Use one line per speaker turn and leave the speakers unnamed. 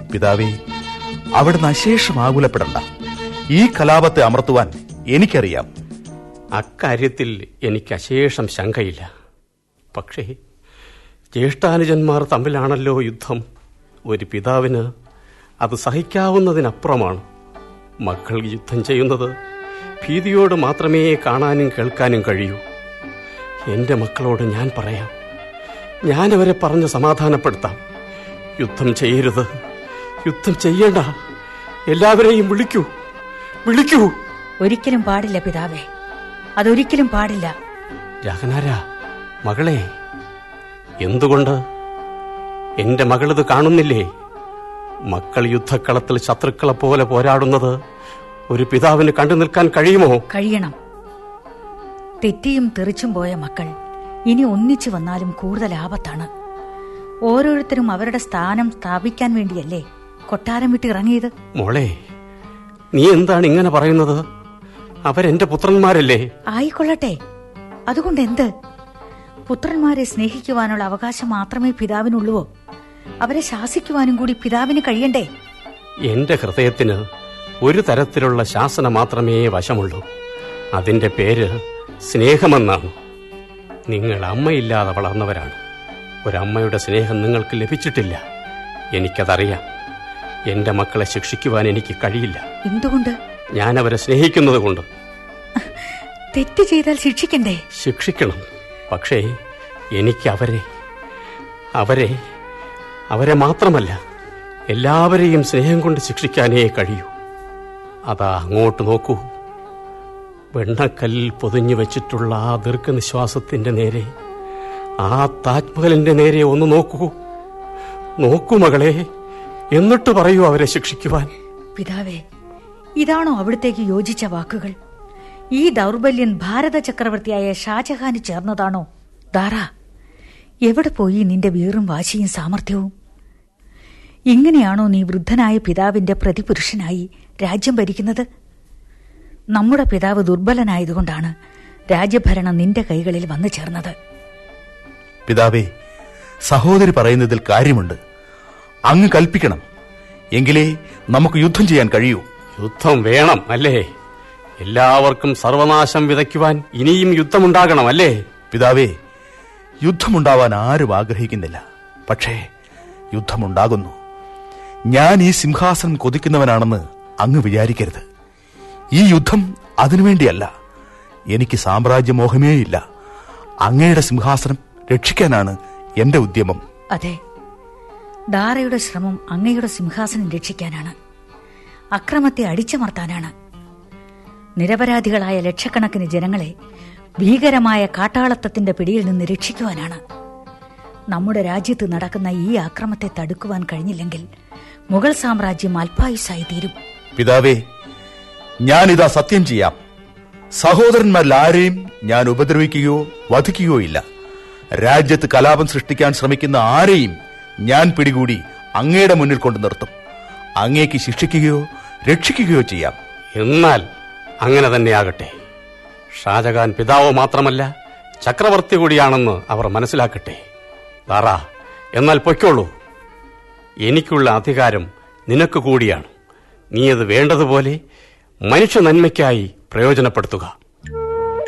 പിതാവേ അവിടുന്ന് അശേഷം ആകുലപ്പെടണ്ട ഈ കലാപത്തെ അമർത്തുവാൻ എനിക്കറിയാം
അക്കാര്യത്തിൽ എനിക്ക് അശേഷം ശങ്കയില്ല പക്ഷേ ജ്യേഷ്ഠാനുജന്മാർ തമ്മിലാണല്ലോ യുദ്ധം ഒരു പിതാവിന് അത് സഹിക്കാവുന്നതിനപ്പുറമാണ് മക്കൾ യുദ്ധം ചെയ്യുന്നത് ഭീതിയോട് മാത്രമേ കാണാനും കേൾക്കാനും കഴിയൂ എന്റെ മക്കളോട് ഞാൻ പറയാം ഞാൻ അവരെ പറഞ്ഞ് സമാധാനപ്പെടുത്താം യുദ്ധം ചെയ്യരുത് യുദ്ധം ചെയ്യണ്ട എല്ലാവരെയും വിളിക്കൂ വിളിക്കൂ
ഒരിക്കലും പാടില്ല പിതാവേ അതൊരിക്കലും പാടില്ല
ജാഗനാര മകളെ എന്തുകൊണ്ട് എന്റെ മകളിത് കാണുന്നില്ലേ മക്കൾ യുദ്ധക്കളത്തിൽ ശത്രുക്കളെ പോലെ പോരാടുന്നത് ഒരു പിതാവിന് കണ്ടു നിൽക്കാൻ കഴിയുമോ
കഴിയണം തെറ്റിയും തെറിച്ചും പോയ മക്കൾ ഇനി ഒന്നിച്ചു വന്നാലും കൂടുതൽ ആപത്താണ് ഓരോരുത്തരും അവരുടെ സ്ഥാനം സ്ഥാപിക്കാൻ വേണ്ടിയല്ലേ കൊട്ടാരം വിട്ട് ഇറങ്ങിയത്
മോളെ നീ എന്താണ് ഇങ്ങനെ പറയുന്നത് അവരെന്റെ പുത്രന്മാരല്ലേ
ആയിക്കൊള്ളട്ടെ അതുകൊണ്ട് എന്ത് പുത്രന്മാരെ സ്നേഹിക്കുവാനുള്ള അവകാശം മാത്രമേ പിതാവിനുള്ളുവോ അവരെ ശാസിക്കുവാനും കൂടി പിതാവിന് കഴിയണ്ടേ
എന്റെ ഹൃദയത്തിന് ഒരു തരത്തിലുള്ള ശാസന മാത്രമേ വശമുള്ളൂ അതിന്റെ പേര് സ്നേഹമെന്നാണ് നിങ്ങൾ അമ്മയില്ലാതെ വളർന്നവരാണ് ഒരമ്മയുടെ സ്നേഹം നിങ്ങൾക്ക് ലഭിച്ചിട്ടില്ല എനിക്കതറിയാം എന്റെ മക്കളെ ശിക്ഷിക്കുവാൻ എനിക്ക് കഴിയില്ല
എന്തുകൊണ്ട്
ഞാൻ അവരെ സ്നേഹിക്കുന്നത് കൊണ്ട്
തെറ്റ് ചെയ്താൽ ശിക്ഷിക്കണ്ടേ
ശിക്ഷിക്കണം പക്ഷേ എനിക്ക് അവരെ അവരെ അവരെ മാത്രമല്ല എല്ലാവരെയും സ്നേഹം കൊണ്ട് ശിക്ഷിക്കാനേ കഴിയൂ അതാ അങ്ങോട്ട് നോക്കൂ വെണ്ണക്കല്ലിൽ പൊതിഞ്ഞു വെച്ചിട്ടുള്ള ആ ദീർഘനിശ്വാസത്തിന്റെ നേരെ ആ താജ്മഹലിന്റെ നേരെ ഒന്ന് നോക്കൂ നോക്കൂ മകളെ എന്നിട്ട് പറയൂ അവരെ ശിക്ഷിക്കുവാൻ
പിതാവേ ഇതാണോ അവിടത്തേക്ക് യോജിച്ച വാക്കുകൾ ഈ ദൗർബല്യൻ ഭാരത ചക്രവർത്തിയായ ഷാജഹാന് ചേർന്നതാണോ ദാറ എവിടെ പോയി നിന്റെ വീറും വാശിയും സാമർഥ്യവും ഇങ്ങനെയാണോ നീ വൃദ്ധനായ പിതാവിന്റെ പ്രതിപുരുഷനായി രാജ്യം ഭരിക്കുന്നത് നമ്മുടെ പിതാവ് ദുർബലനായതുകൊണ്ടാണ് രാജ്യഭരണം നിന്റെ കൈകളിൽ വന്നു ചേർന്നത്
പിതാവേ സഹോദരി പറയുന്നതിൽ കാര്യമുണ്ട് അങ്ങ് കൽപ്പിക്കണം എങ്കിലേ നമുക്ക് യുദ്ധം ചെയ്യാൻ കഴിയൂ
യുദ്ധം വേണം അല്ലേ എല്ലാവർക്കും സർവനാശം വിതയ്ക്കുവാൻ ഇനിയും യുദ്ധമുണ്ടാകണം അല്ലേ
പിതാവേ യുദ്ധമുണ്ടാവാൻ ആരും ആഗ്രഹിക്കുന്നില്ല പക്ഷേ യുദ്ധമുണ്ടാകുന്നു ഞാൻ ഈ സിംഹാസനം കൊതിക്കുന്നവനാണെന്ന് അങ്ങ് വിചാരിക്കരുത് ഈ യുദ്ധം അതിനുവേണ്ടിയല്ല എനിക്ക് സാമ്രാജ്യമോഹമേയില്ല അങ്ങയുടെ സിംഹാസനം രക്ഷിക്കാനാണ് എന്റെ ഉദ്യമം
അതെ ദാറയുടെ ശ്രമം അങ്ങയുടെ സിംഹാസനം രക്ഷിക്കാനാണ് അക്രമത്തെ അടിച്ചമർത്താനാണ് നിരപരാധികളായ ലക്ഷക്കണക്കിന് ജനങ്ങളെ ഭീകരമായ കാട്ടാളത്തത്തിന്റെ പിടിയിൽ നിന്ന് രക്ഷിക്കുവാനാണ് നമ്മുടെ രാജ്യത്ത് നടക്കുന്ന ഈ ആക്രമത്തെ തടുക്കുവാൻ കഴിഞ്ഞില്ലെങ്കിൽ മുഗൾ സാമ്രാജ്യം അല്പായുസായി തീരും
പിതാവേ ഞാനിതാ സത്യം ചെയ്യാം സഹോദരന്മാരിൽ ആരെയും ഞാൻ ഉപദ്രവിക്കുകയോ വധിക്കുകയോ ഇല്ല രാജ്യത്ത് കലാപം സൃഷ്ടിക്കാൻ ശ്രമിക്കുന്ന ആരെയും ഞാൻ പിടികൂടി അങ്ങയുടെ മുന്നിൽ കൊണ്ടു നിർത്തും അങ്ങേക്ക് ശിക്ഷിക്കുകയോ രക്ഷിക്കുകയോ ചെയ്യാം
എന്നാൽ അങ്ങനെ തന്നെയാകട്ടെ ഷാജഹാൻ പിതാവ് മാത്രമല്ല ചക്രവർത്തി കൂടിയാണെന്ന് അവർ മനസ്സിലാക്കട്ടെ താറ എന്നാൽ പൊയ്ക്കോളൂ എനിക്കുള്ള അധികാരം നിനക്ക് കൂടിയാണ് നീ അത് വേണ്ടതുപോലെ മനുഷ്യ നന്മയ്ക്കായി പ്രയോജനപ്പെടുത്തുക